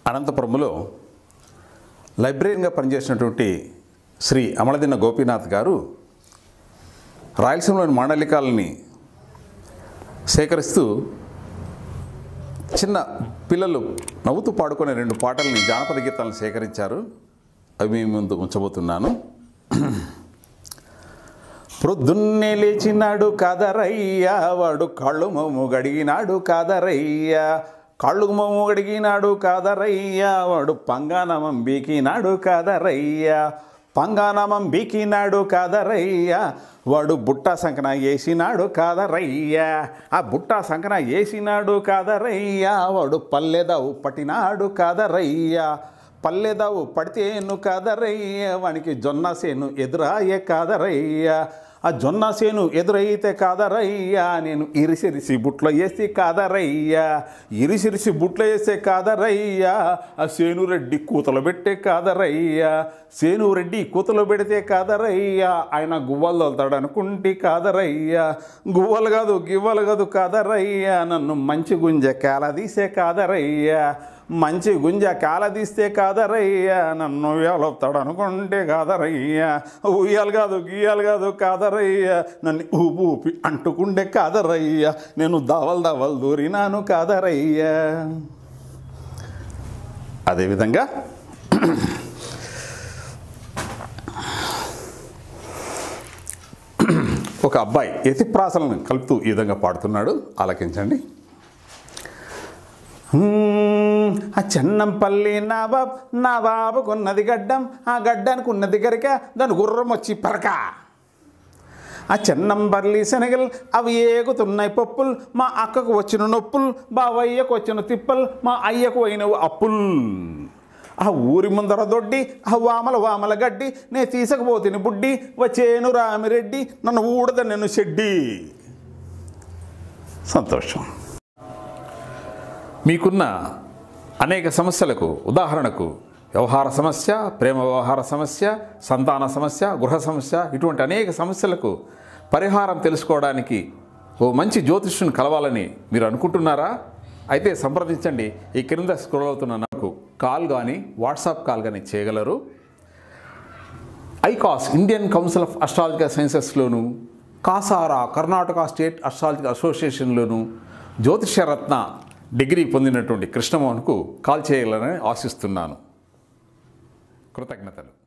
అనంతపురంలో లైబ్రరీగా పనిచేసినటువంటి శ్రీ అమలదిన్న గోపీనాథ్ గారు రాయలసీమలోని మాండలికాలని సేకరిస్తూ చిన్న పిల్లలు నవ్వుతూ పాడుకునే రెండు పాటల్ని జానపద గీతాలను సేకరించారు అవి మీ ముందు ఉంచబోతున్నాను ప్రొద్దున్నే లేచినాడు కాదరయ్యా వాడు కళ్ళు మొమ్ము గడిగినాడు కాదరయ్యా కళ్ళు మొమ్ము గడిగినాడు కాదరయ్యా వాడు పంగానమం బీకినాడు కాదరయ్యా పంగానమం బీకినాడు కాదరయ్యా వాడు బుట్ట సంకన వేసినాడు కాదరయ్యా ఆ బుట్ట సంకన వేసినాడు కాదరయ్యా వాడు పల్లెదవు పట్టినాడు కాదరయ్యా పల్లెదావు పడితేను కాదరయ్య వానికి జొన్న సేను ఎదురాయే కాదరయ్య ఆ జొన్న సేను ఎదురైతే కాదరయ్యా నేను ఇరిసిరిసి బుట్లో వేసి కాదరయ్యా ఇరిసిరిసి బుట్లో వేసే కాదరయ్యా ఆ సేను రెడ్డి కూతలు పెట్టే కాదరయ్యా సేను రెడ్డి కూతలు పెడితే కాదరయ్యా ఆయన గువ్వలు తోలుతాడు అనుకుంటే కాదరయ్యా గువ్వలు కాదు గివ్వలు కాదు కాదరయ్యా నన్ను మంచి గుంజ కేలదీసే కాదరయ్యా మంచి గుంజ కాలదీస్తే కాదరయ్యా నన్ను ఉయ్యాలొస్తాడు అనుకుంటే కాదరయ్యా ఉయ్యాలు కాదు గీయాలు కాదు కాదరయ్యా నన్ను ఊపి ఊపి అంటుకుంటే కాదరయ్యా నేను దవలు దవలు దూరినాను కాదరయ్యా అదేవిధంగా ఒక అబ్బాయి యతిప్రాసలను కలుపుతూ ఈ విధంగా పాడుతున్నాడు ఆలకించండి హ్మ్, ఆ చెన్నంపల్లి నా బాబు నా బాబుకున్నది గడ్డం ఆ గడ్డానికి ఉన్నది గరిక దాని గుర్రం వచ్చి పరక ఆ చెన్నంపల్లి శనగలు అవి ఏగుతున్నాయి పప్పులు మా అక్కకు వచ్చిన నొప్పులు బావయ్యకు వచ్చిన తిప్పలు మా అయ్యకు అయినవి అప్పులు ఆ ఊరి ముందర దొడ్డి ఆ వామల వామల గడ్డి నే తీసుకుపోతిని బుడ్డి వచ్చేను రామిరెడ్డి నన్ను ఊడద నేను షెడ్డి సంతోషం మీకున్న అనేక సమస్యలకు ఉదాహరణకు వ్యవహార సమస్య ప్రేమ వ్యవహార సమస్య సంతాన సమస్య గృహ సమస్య ఇటువంటి అనేక సమస్యలకు పరిహారం తెలుసుకోవడానికి ఓ మంచి జ్యోతిష్యుని కలవాలని మీరు అనుకుంటున్నారా అయితే సంప్రదించండి ఈ క్రింద స్క్రోల్ అవుతున్న నాకు కాల్ కానీ వాట్సాప్ కాల్ కానీ చేయగలరు ఐకాస్ ఇండియన్ కౌన్సిల్ ఆఫ్ అస్ట్రాలజికల్ సైన్సెస్లోను కాసారా కర్ణాటక స్టేట్ అస్ట్రాలజికల్ అసోసియేషన్లోను జ్యోతిషరత్న డిగ్రీ పొందినటువంటి కృష్ణమోహన్కు కాల్ చేయాలని ఆశిస్తున్నాను కృతజ్ఞతలు